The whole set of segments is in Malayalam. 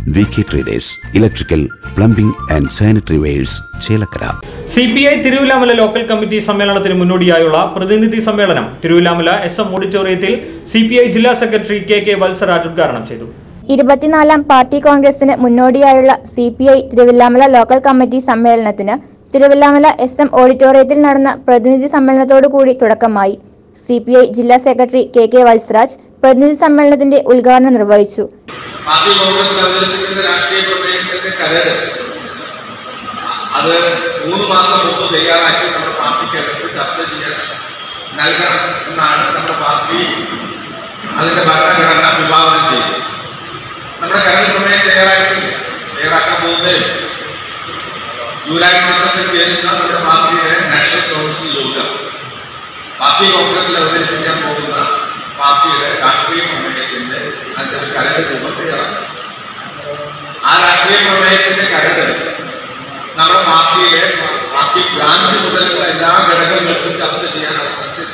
V K traders electrical plumbing and sanitary wares Chelakkara C P I Thiruvilwamala local committee സമ്മേളനത്തിന് മുന്നോടിയായുള്ള പ്രതിനിധി സമ്മേളനം തിരുവില്ലാമല എസ് എം ഓഡിറ്റോറിയത്തിൽ സി പി ഐ ജില്ലാ സെക്രട്ടറി കെ കെ വത്സരാജ് ഉദ്ഘാടനം ചെയ്തു ഇരുപത്തിനാലാം പാർട്ടി കോൺഗ്രസിന് മുന്നോടിയായുള്ള C P I Thiruvilwamala local committee സമ്മേളനത്തിന് തിരുവില്ലാമല എസ് എം ഓഡിറ്റോറിയത്തിൽ നടന്ന പ്രതിനിധി സമ്മേളനത്തോടു കൂടി തുടക്കമായി സി പി ഐ ജില്ലാ സെക്രട്ടറി കെ കെ വത്സരാജ് പ്രതിനിധി സമ്മേളനത്തിന്റെ ഉദ്ഘാടനം നിർവഹിച്ചു പാർട്ടി കോൺഗ്രസ് അവതരിപ്പിക്കുന്ന രാഷ്ട്രീയ പ്രമേയത്തിന്റെ കരട് അത് മൂന്ന് മാസം മുമ്പ് തയ്യാറാക്കി നമ്മുടെ പാർട്ടിക്കകത്ത് ചർച്ച ചെയ്യാൻ നൽകണം എന്നാണ് നമ്മുടെ പാർട്ടി അതിന്റെ ഭരണഘടന വിഭാവനം ചെയ്തത് നമ്മുടെ കരട് പ്രമേയം തയ്യാറാക്കിയില്ല തയ്യാറാക്കാൻ പോകുന്നതേ ഉള്ളൂ. ജൂലൈ മാസത്തിൽ ചേരുന്ന നമ്മുടെ പാർട്ടിയുടെ നാഷണൽ കൗൺസിൽ യോഗം പാർട്ടി കോൺഗ്രസിൽ അവതരിപ്പിക്കാൻ പോകുന്ന പാർട്ടിയുടെ രാഷ്ട്രീയ പ്രമേയത്തിന്റെ അതിന്റെ ഒരു കരട് രൂപം തയ്യാറാക്കും ആ രാഷ്ട്രീയ പ്രമേയത്തിന്റെ കരട് നമ്മുടെ പാർട്ടിയുടെ പാർട്ടി ബ്രാഞ്ച് മുതലുള്ള എല്ലാ ഘടകങ്ങൾക്കും ചർച്ച ചെയ്യാൻ അവസരത്തിൽ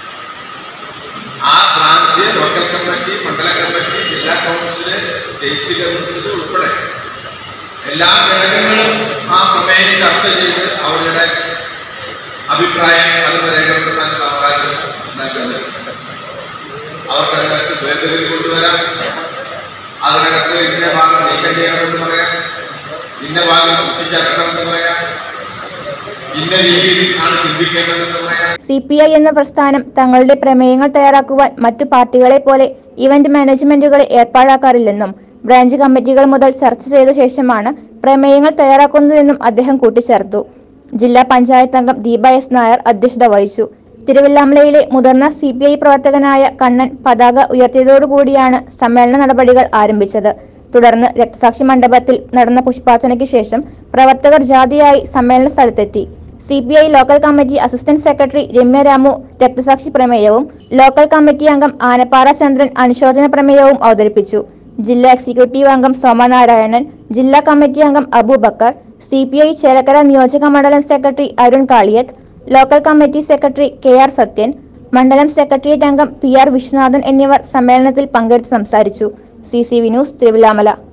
ആ ബ്രാഞ്ച് ലോക്കൽ കമ്മിറ്റി മണ്ഡല കമ്മിറ്റി ജില്ലാ കൗൺസില് സ്റ്റേറ്റ് കൗൺസിൽ ഉൾപ്പെടെ എല്ലാ ഘടകങ്ങളും ആ പ്രമേയം ചർച്ച ചെയ്ത് അവരുടെ അഭിപ്രായം അതിന് രേഖപ്പെടുത്താനുള്ള അവകാശം നൽകുന്നത് അവർക്ക് അതിനകത്ത് ഭേദഗതി കൊണ്ടുവരാം അതിനകത്ത് ഇന്ന ഭാഗം നീക്കം ചെയ്യണമെന്ന് പറയാം ഇന്ന ഭാഗം കൂട്ടിച്ചേർക്കണമെന്ന് പറയാം ഇന്ന രീതിയിൽ ആണ് ചിന്തിക്കേണ്ടതെന്ന് പറയാം സി പി ഐ എന്ന പ്രസ്ഥാനം തങ്ങളുടെ പ്രമേയങ്ങൾ തയ്യാറാക്കുവാൻ മറ്റു പാർട്ടികളെ പോലെ ഇവന്റ് മാനേജ്മെന്റുകളെ ഏർപ്പാടാക്കാറില്ലെന്നും ബ്രാഞ്ച് കമ്മിറ്റികൾ മുതൽ ചർച്ച ചെയ്ത ശേഷമാണ് പ്രമേയങ്ങൾ തയ്യാറാക്കുന്നതെന്നും അദ്ദേഹം കൂട്ടിച്ചേർത്തു ജില്ലാ പഞ്ചായത്ത് അംഗം ദീപ എസ് നായർ അധ്യക്ഷത വഹിച്ചു തിരുവല്ലാമലയിലെ മുതിർന്ന സി പി ഐ പ്രവർത്തകനായ കണ്ണൻ പതാക ഉയർത്തിയതോടുകൂടിയാണ് സമ്മേളന നടപടികൾ ആരംഭിച്ചത് തുടർന്ന് രക്തസാക്ഷി മണ്ഡപത്തിൽ നടന്ന പുഷ്പാർച്ചനയ്ക്ക് ശേഷം പ്രവർത്തകർ ജാതിയായി സമ്മേളന സ്ഥലത്തെത്തി C P I local committee assistant secretary Ramya Ramu രക്തസാക്ഷി പ്രമേയവും ലോക്കൽ കമ്മിറ്റി അംഗം ആനപ്പാറ ചന്ദ്രൻ അനുശോചന പ്രമേയവും അവതരിപ്പിച്ചു ജില്ലാ എക്സിക്യൂട്ടീവ് അംഗം സോമനാരായണൻ ജില്ലാ കമ്മിറ്റി അംഗം Aboobacker C P I Chelakkara നിയോജക മണ്ഡലം secretary Arun Kaliyath local committee secretary K R Sathyan മണ്ഡലം സെക്രട്ടേറിയറ്റ് അംഗം പി ആർ വിശ്വനാഥൻ എന്നിവർ സമ്മേളനത്തിൽ പങ്കെടുത്ത് സംസാരിച്ചു C C V news Thiruvilwamala